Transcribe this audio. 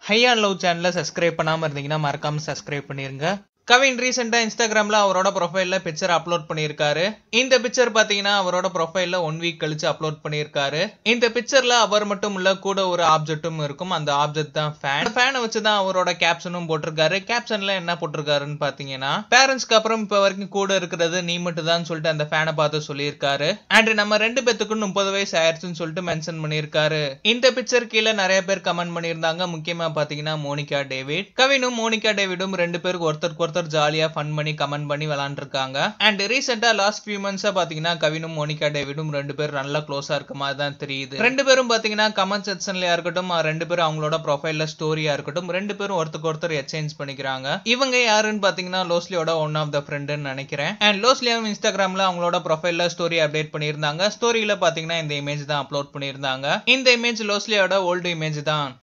ஹையா லவ் சேனலை சப்ஸ்கிரைப் பண்ணாமல் இருந்தீங்கன்னா மறக்காம சப்ஸ்கிரைப் பண்ணிருங்க கவின் ரீசெண்டா இன்ஸ்டாகிராம்ல அவரோட ப்ரொஃபைல்ல பிக்சர் அப்லோட் பண்ணியிருக்காரு இந்த பிக்சர் பாத்தீங்கன்னா அவரோட ப்ரொஃபைல்ல ஒன் வீக் கழிச்சு அப்லோட் பண்ணியிருக்காரு இந்த பிக்சர்ல அவர் மட்டும் இல்ல கூட ஒரு ஆப்ஜெக்ட்டும் இருக்கும் அந்த ஆப்ஜெக்ட் தான் ஃபேன் ஃபேனை வச்சு தான் அவரோட கேப்ஷனும் போட்டிருக்காரு கேப்ஷன்ல என்ன போட்டிருக்காருன்னு பாத்தீங்கன்னா பேரண்ட்ஸ்க்கு அப்புறம் இப்ப வரைக்கும் கூட இருக்கிறது நீ மட்டும் தான் சொல்லிட்டு அந்த ஃபேனை பார்த்து சொல்லியிருக்காரு அண்ட் நம்ம ரெண்டு பேத்துக்கும் முப்பது வயசு ஆயிடுச்சுன்னு சொல்லிட்டு மென்ஷன் பண்ணியிருக்காரு இந்த பிக்சர் கீழே நிறைய பேர் கமெண்ட் பண்ணியிருந்தாங்க முக்கியமா பாத்தீங்கன்னா மோனிகா டேவிட் கவினும் மோனிகா டேவிடும் ரெண்டு பேருக்கு ஒருத்தருக்கு ஒருத்தர் ஜாலியா ஃபன் பண்ணி கமெண்ட் பண்ணி விளாண்டுருக்காங்க அண்ட் ரீசெண்டா லாஸ்ட் ஃபியூ மந்த்ஸா பாத்தீங்கன்னா கவினும் மோனிகா டேவிடும் ரெண்டு பேரும் நல்லா க்ளோஸா இருக்க மாதிரி தான் தெரியுது ரெண்டு பேரும் பாத்தீங்கன்னா கமெண்ட் செக்ஷன்லயா இருக்கட்டும் ரெண்டு பேரும் அவங்களோட ப்ரொஃபைல்ல ஸ்டோரியா இருக்கட்டும் ரெண்டு பேரும் ஒருத்தருக்கு ஒருத்தர் எக்ஸ்சேஞ்ச் பண்ணிக்கிறாங்க இவங்க யாருன்னு பாத்தீங்கன்னா லோஸ்லியோட ஒன் ஆஃப் த ஃப்ரெண்டுன்னு நினைக்கிறேன் அண்ட் லோஸ்லியாவும் இன்ஸ்டாகிராம்ல அவங்களோட ப்ரொஃபைல்ல ஸ்டோரி அப்டேட் பண்ணியிருந்தாங்க ஸ்டோரியில பாத்தீங்கன்னா இந்த இமேஜ் தான் அப்லோட் பண்ணியிருந்தாங்க இந்த இமேஜ் லோஸ்லியோட ஓல்டு இமேஜ் தான்